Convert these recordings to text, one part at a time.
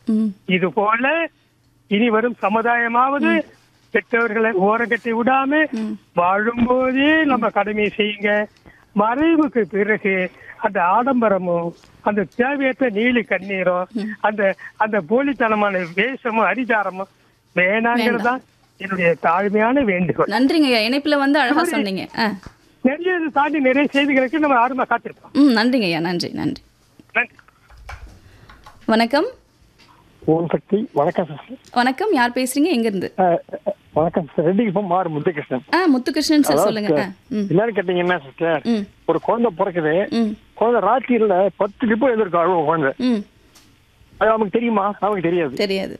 ம் இது போல இனி வரும் சமுதாயமாவது பெற்றவர்களை ஓரங்கட்டி விடாம வாழும்போதே நம்ம கடமையை செய்யுங்க மறைவுக்கு பிறகு அந்த ஆடம்பரமும் அந்த தேவையற்ற நீலி கண்ணீரும் அந்த அந்த போலித்தனமான வேஷமும் அரிதாரமும் வேணாங்கிறது தான் என்னுடைய தாழ்மையான வேண்டுகோள் நன்றிங்க ஐயா இணைப்புல வந்து அழகா சொன்னீங்க ஆ நிறைய இது தாண்டி நிறைய செய்திகளுக்கு நம்ம ஆர்வமா காத்திருப்போம் ம் நன்றிங்க ஐயா நன்றி நன்றி நன்றி வணக்கம் ஓம் சக்தி வணக்கம் சார் வணக்கம் யார் பேசுறீங்க எங்க இருந்து அஹ், அஹ், வணக்கம் சார் ரெட்டி இப்போ மாறு முத்துகிருஷ்ணன் ஆ முத்துகிருஷ்ணன் சார் சொல்லுங்க ஆ ம் என்னன்னு கேட்டீங்கன்னா சிஸ்டர் ம் ஒரு குழந்தை பிறக்குது ம் குழந்தை ராத்திரியில பத்து டிப்போ எதிர்க்கும் அழுவ குழந்தை ம் அது நமக்கு தெரியுமா நமக்கு தெரியாது தெரியாது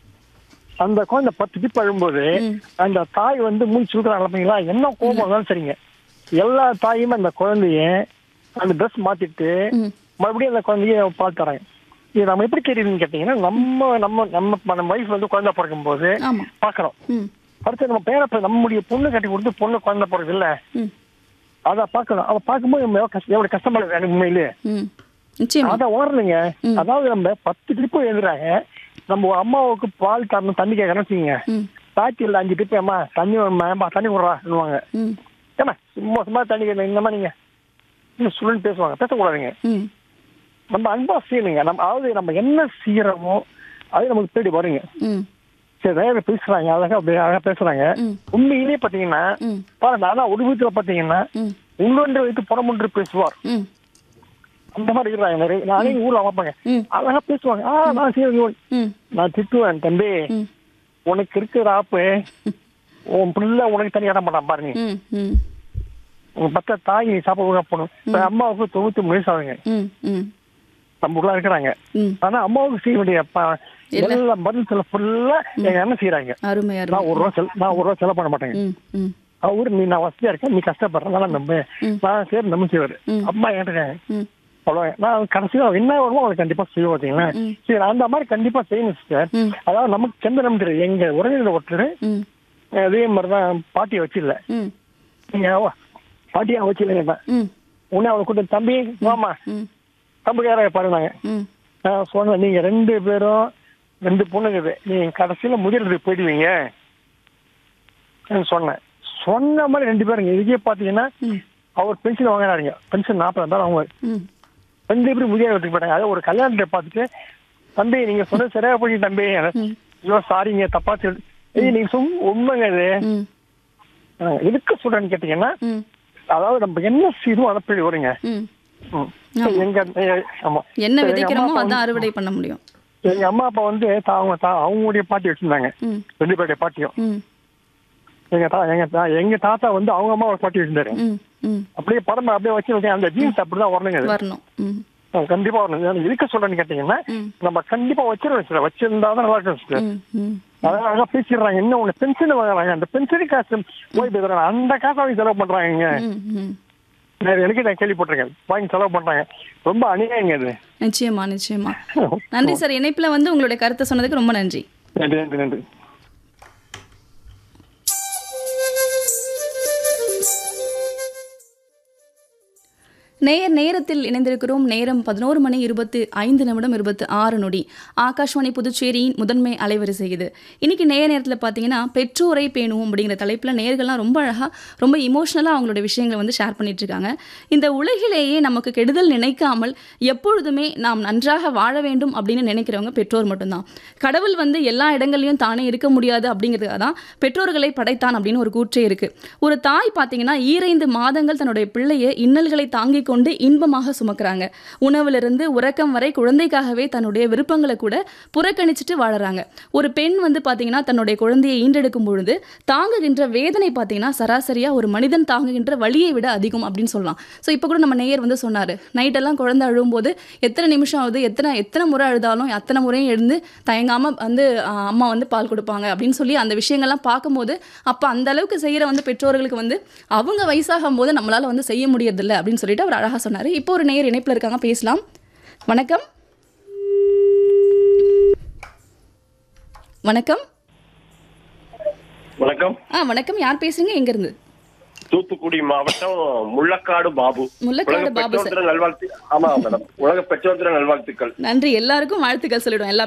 அந்த குழந்தை பத்து டிப்பு அழும்போது அந்த தாய் வந்து மூச்சு சுடுறாங்க பார்த்தீங்களா என்ன கோபம் இருந்தாலும் சரிங்க எல்லா தாயுமே அந்த குழந்தைய அந்த ட்ரெஸ் மாத்திட்டு ம் மறுபடியும் அந்த குழந்தைய பால் தராங்க இது நம்ம எப்படி தெரியுதுன்னு கேட்டீங்கன்னா நம்ம நம்ம நம்ம நம்ம வைஃப் வந்து குழந்தை பிறக்கும் போது ஆமா பாக்குறோம் ம் அடுத்து நம்ம பேர நம்முடைய பொண்ணு கட்டி கொடுத்து பொண்ணு குழந்தை பிறகு இல்ல ம் அத பாக்கணும் அவ பார்க்கும்போது நம்ம எவ்வளவு கஷ்ட- எவ்வளவு கஷ்டமா இருக்கு எனக்கு உண்மையிலே ம் நிச்சயமா அத ஓரணுங்க அதாவது நம்ம பத்து ட்ரிப்பு எழுதுறாங்க நம்ம ஒரு அம்மாவுக்கு பால் தரணும் தண்ணி கேட்கறோம் வச்சுக்கோங்க ம் தாத்தி இல்ல அஞ்சு ட்ரிப்பு அம்மா தண்ணி வேணுமா தண்ணி விடுறான்னுவாங்க ம் ஏமா சும்மா சும்மா தண்ணி கேட்கணும் இந்த மாதிரி நீங்க நீங்க சொல்லுன்னு பேசுவாங்க பேசக்கூடாதுங்க ம் நம்ம அன்பா செய்யணுங்க நம்ம அதாவது நம்ம என்ன செய்யறோமோ அது நமக்கு தேடி வருங்க ம் சரி நிறைய பேர் பேசுறாங்க அழகா அப்படி அழகா பேசுறாங்க ம் உண்மையிலேயே பாத்தீங்கன்னா ம் பாருங்க ஆனா ஒரு வீட்டுல பாத்தீங்கன்னா ம் உள்ளொன்று வைத்து புறமொன்று பேசுவார் ம் அந்த மாதிரி இருக்கிறாங்க நிறைய நானே ஊர்ல பார்ப்பாங்க ம் அழகா பேசுவாங்க ஆ நான் செய்வேன் ம் நான் திட்டுவேன் தம்பி ம் உனக்கு இருக்கிற ஆப்பு உன் பிள்ளை உனக்கு தனியாக இட மாட்டான் பாருங்க ம் ம் உங்க பத்த தாய் நீ சாப்பிட ஒழுங்கா போகணும் இப்ப அம்மாவுக்கு தொண்ணூத்தி மூணு வயசு ஆகுங்க ம் ம் நம்ம உள்ள இருக்கிறாங்க ம் ஆனா அம்மாவுக்கு செய்ய வேண்டிய ப- எல்லா பதில் சொல்ல ஃபுல்லா எங்க அண்ணன் செய்யறாங்க அருமை அருமை நான் ஒரு ரூபா செல் நான் ஒரு ரூபா செலவு பண்ண மாட்டேங்க ம் ம் அவரு நீ நான் வசதியா இருக்கேன் நீ கஷ்டப்படுற நல்லா நம்பு நான் சரி நம்ப செய்வாரு அம்மா என்கிட்ட ம் அவ்வளவு நான் கடைசியா என்ன வருமோ அவங்களுக்கு கண்டிப்பா செய்ய பார்த்தீங்களா சரி அந்த மாதிரி கண்டிப்பா செய்யணும் சிஸ்டர் ம். அதாவது நமக்கு செந்த நம்பிட்டு எங்க உறவினர் ஒருத்தர் ம் அதே மாதிரிதான் பாட்டியை வச்சிடல ம் நீங்க வா, பாட்டியா வச்சிடல ம் உடனே அவளை கூட்டு தம்பி வாமா ம் தம்பி யார பாருனாங்க ம் நான் சொன்னேன் நீங்க ரெண்டு பேரும் ரெண்டு பொண்ணுங்குது நீங்க கடைசியில முதிர்றதுக்கு போயிடுவீங்க நான் சொன்னேன் சொன்ன மாதிரி ரெண்டு பேருங்க இதுக்கே பாத்தீங்கன்னா ம் அவர் பென்ஷன் வாங்கினாருங்க பென்ஷன் நாற்பதாயிரம் அவங்க ம் ரெண்டு பேரும் முதிய வீட்டுக்கு போயிட்டாங்க அதாவது ஒரு கல்யாணத்தை பார்த்துட்டு தம்பி நீங்க சொன்னது சரியா போய் தம்பி ஐயோ சாரிங்க தப்பா சொல்லி ஏய் நீங்க சும் உண்மைங்க இது ம் அஹ் எதுக்கு சொல்றேன்னு கேட்டீங்கன்னா ம் அதாவது நம்ம என்ன செய்வோம் அதை போய் வருங்க ம் ம். எங்க அஹ் ஆமா என்ன எங்க விதைக்கிறோமோ அம்மா அப்பா அதான் அறுவடை பண்ண முடியும் வந்து- எங்க அம்மா அப்பா வந்து தா- அவங்க தா- அவங்களுடைய பாட்டி வச்சிருந்தாங்க ம் ரெண்டு பேருடைய பாட்டியும் ம் எங்க தா எங்க தா- எங்க தாத்தா வந்து அவங்க அம்மா ஒரு பாட்டி வச்சிருந்தாரு ம் ம் அப்படியே பரம அப்படியே வச்சு வச்சு அந்த ஜீன்ஸ் அப்படிதான் வரணுங்க அது. வரணும் ம் அஹ் கண்டிப்பா வரணும் நான் எதுக்கு சொல்றேன்னு கேட்டீங்கன்னா ம். நம்ம கண்டிப்பா வச்சிருவோம் சார் வச்சிருந்தா தான் நல்லா இருக்கும் சார் ம் ம் அழகா பேசிடுறாங்க என்ன ஒண்ணு பென்ஷன் வாங்குறாங்க அந்த பென்ஷன் காசு போய் போயிடுறாங்க அந்த காசை வாங்கி செலவு பண்றாங்க ம் ம் நிறைய எனக்கு நான் கேள்விப்பட்டிருக்கேன் வாங்கி செலவு பண்றாங்க ரொம்ப அநியாயங்க அது நிச்சயமா நிச்சயமா நன்றி சார் இணைப்புல வந்து உங்களுடைய கருத்தை சொன்னதுக்கு ரொம்ப நன்றி நன்றி நன்றி நன்றி நேர் நேரத்தில் இணைந்திருக்கிறோம் நேரம் பதினோரு மணி இருபத்து ஐந்து நிமிடம் இருபத்து ஆறு நொடி ஆகாஷ்வாணி புதுச்சேரியின் முதன்மை அலைவரிசை இது இன்னைக்கு நேர நேரத்தில் பார்த்தீங்கன்னா பெற்றோரை பேணுவோம் அப்படிங்கிற தலைப்பில் நேர்கள்லாம் ரொம்ப அழகாக ரொம்ப இமோஷ்னலாக அவங்களோட விஷயங்களை வந்து ஷேர் பண்ணிட்டு இருக்காங்க இந்த உலகிலேயே நமக்கு கெடுதல் நினைக்காமல் எப்பொழுதுமே நாம் நன்றாக வாழ வேண்டும் அப்படின்னு நினைக்கிறவங்க பெற்றோர் மட்டும்தான் கடவுள் வந்து எல்லா இடங்கள்லையும் தானே இருக்க முடியாது அப்படிங்கிறதுக்காக தான் பெற்றோர்களை படைத்தான் அப்படின்னு ஒரு கூற்றே இருக்கு ஒரு தாய் பார்த்தீங்கன்னா ஈரைந்து மாதங்கள் தன்னுடைய பிள்ளையை இன்னல்களை தாங்கிக் கொண்டு இன்பமாக சுமக்கிறாங்க உணவிலிருந்து உறக்கம் வரை குழந்தைக்காகவே தன்னுடைய விருப்பங்களை கூட புறக்கணிச்சிட்டு வாழறாங்க ஒரு பெண் வந்து பார்த்தீங்கன்னா தன்னுடைய குழந்தையை ஈண்டெடுக்கும் பொழுது தாங்குகின்ற வேதனை பார்த்தீங்கன்னா சராசரியா ஒரு மனிதன் தாங்குகின்ற வலியை விட அதிகம் அப்படின்னு சொல்லலாம் ஸோ இப்போ கூட நம்ம நேயர் வந்து சொன்னாரு நைட்டெல்லாம் குழந்தை அழும்போது எத்தனை நிமிஷம் ஆகுது எத்தனை எத்தனை முறை அழுதாலும் அத்தனை முறையும் எழுந்து தயங்காம வந்து ஆஹ், அம்மா வந்து பால் கொடுப்பாங்க அப்படின்னு சொல்லி அந்த விஷயங்கள்லாம் பார்க்கும்போது அப்போ அந்த அளவுக்கு செய்யற வந்து பெற்றோர்களுக்கு வந்து அவங்க வயசாகும் போது நம்மளால வந்து செய்ய முடியறதில்ல அப்படின்னு சொல்லிட்டு அவர் அழகா சொன்னாரு இப்போ ஒரு நேயர் இணைப்புல இருக்காங்க பேசலாம் வணக்கம் வணக்கம் வணக்கம் ஆ வணக்கம் யார் பேசுறீங்க எங்க இருந்து தூத்துக்குடி மாவட்டம் முள்ளக்காடு பாபு முள்ளக்காடு உலக பாபு சார். பெற்றோர் தின நல்வாழ்த்து ஆமா மேடம் உலக பெற்றோர் தின நல்வாழ்த்துக்கள் நன்றி எல்லாருக்கும் வாழ்த்துக்கள் சொல்லிடுவோம் எல்லா